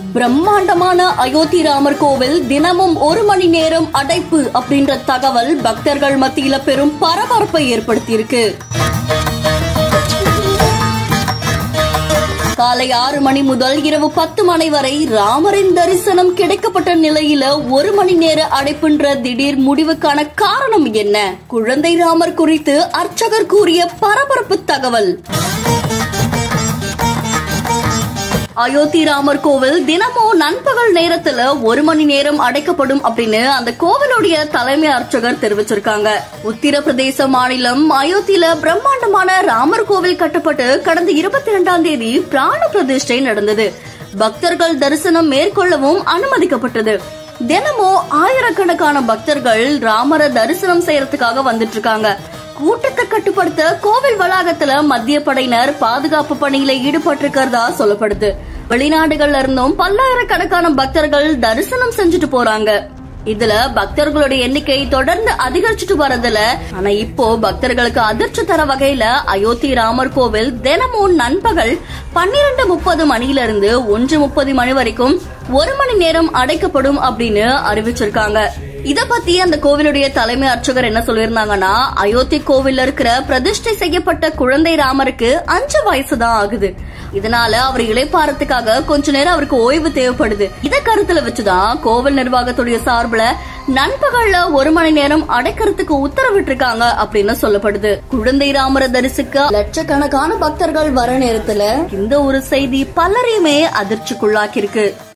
பிரம்மாண்டமான அயோத்தி ராமர் கோவில் தினமும் ஒரு மணி நேரம் அடைப்பு அப்படின்ற தகவல் பக்தர்கள் மத்தியில பெரும் பரபரப்பை ஏற்படுத்தியிருக்கு காலை ஆறு மணி முதல் இரவு பத்து மணி வரை ராமரின் தரிசனம் கிடைக்கப்பட்ட நிலையில ஒரு மணி நேர அடைப்புன்ற திடீர் முடிவுக்கான காரணம் என்ன குழந்தை ராமர் குறித்து அர்ச்சகர் கூறிய பரபரப்பு தகவல் அயோத்தி ராமர் கோவில் தினமும் நண்பகல் நேரத்துல ஒரு மணி நேரம் அடைக்கப்படும் அப்படின்னு அந்த கோவிலுடைய தலைமை அர்ச்சகர் தெரிவிச்சிருக்காங்க உத்தரப்பிரதேச மாநிலம் அயோத்தியில பிரம்மாண்டமான ராமர் கோவில் கட்டப்பட்டு கடந்த இருபத்தி இரண்டாம் தேதி பிராண பிரதிஷ்டை நடந்தது பக்தர்கள் தரிசனம் மேற்கொள்ளவும் அனுமதிக்கப்பட்டது தினமும் ஆயிரக்கணக்கான பக்தர்கள் ராமரை தரிசனம் செய்யறதுக்காக வந்துட்டு இருக்காங்க கூட்டத்தை கட்டுப்படுத்த கோவில் வளாகத்துல மத்திய படையினர் பாதுகாப்பு பணியில ஈடுபட்டிருக்கிறதா சொல்லப்படுது வெளிநாடுகள்ல இருந்தும் பல்லாயிரக்கணக்கான பக்தர்கள் தரிசனம் செஞ்சுட்டு போறாங்க இதுல பக்தர்களுடைய எண்ணிக்கை தொடர்ந்து அதிகரிச்சுட்டு வரதுல ஆனா இப்போ பக்தர்களுக்கு அதிர்ச்சி தர வகையில அயோத்தி ராமர் கோவில் தினமும் நண்பகல் பன்னிரண்டு முப்பது மணியில இருந்து ஒன்று முப்பது மணி வரைக்கும் ஒரு மணி நேரம் அடைக்கப்படும் அப்படின்னு அறிவிச்சிருக்காங்க இத பத்தி அந்த கோவிலுடைய தலைமை அர்ச்சகர் என்ன சொல்லியிருந்தாங்கன்னா அயோத்தி கோவில்ல இருக்கிற பிரதிஷ்டை செய்யப்பட்ட குழந்தை ராமருக்கு அஞ்சு வயசுதான் ஆகுது இதனால அவர் இளைப்பாறத்துக்காக கொஞ்ச நேரம் அவருக்கு ஓய்வு தேவைப்படுது இத கருத்துல வச்சுதான் கோவில் நிர்வாகத்துடைய சார்புல நண்பகல்ல ஒரு மணி நேரம் அடைக்கிறதுக்கு உத்தரவிட்டிருக்காங்க அப்படின்னு சொல்லப்படுது குழந்தை ராமரை தரிசிக்க லட்சக்கணக்கான பக்தர்கள் வர நேரத்துல இந்த ஒரு செய்தி பலரையுமே அதிர்ச்சிக்குள்ளாக்கியிருக்கு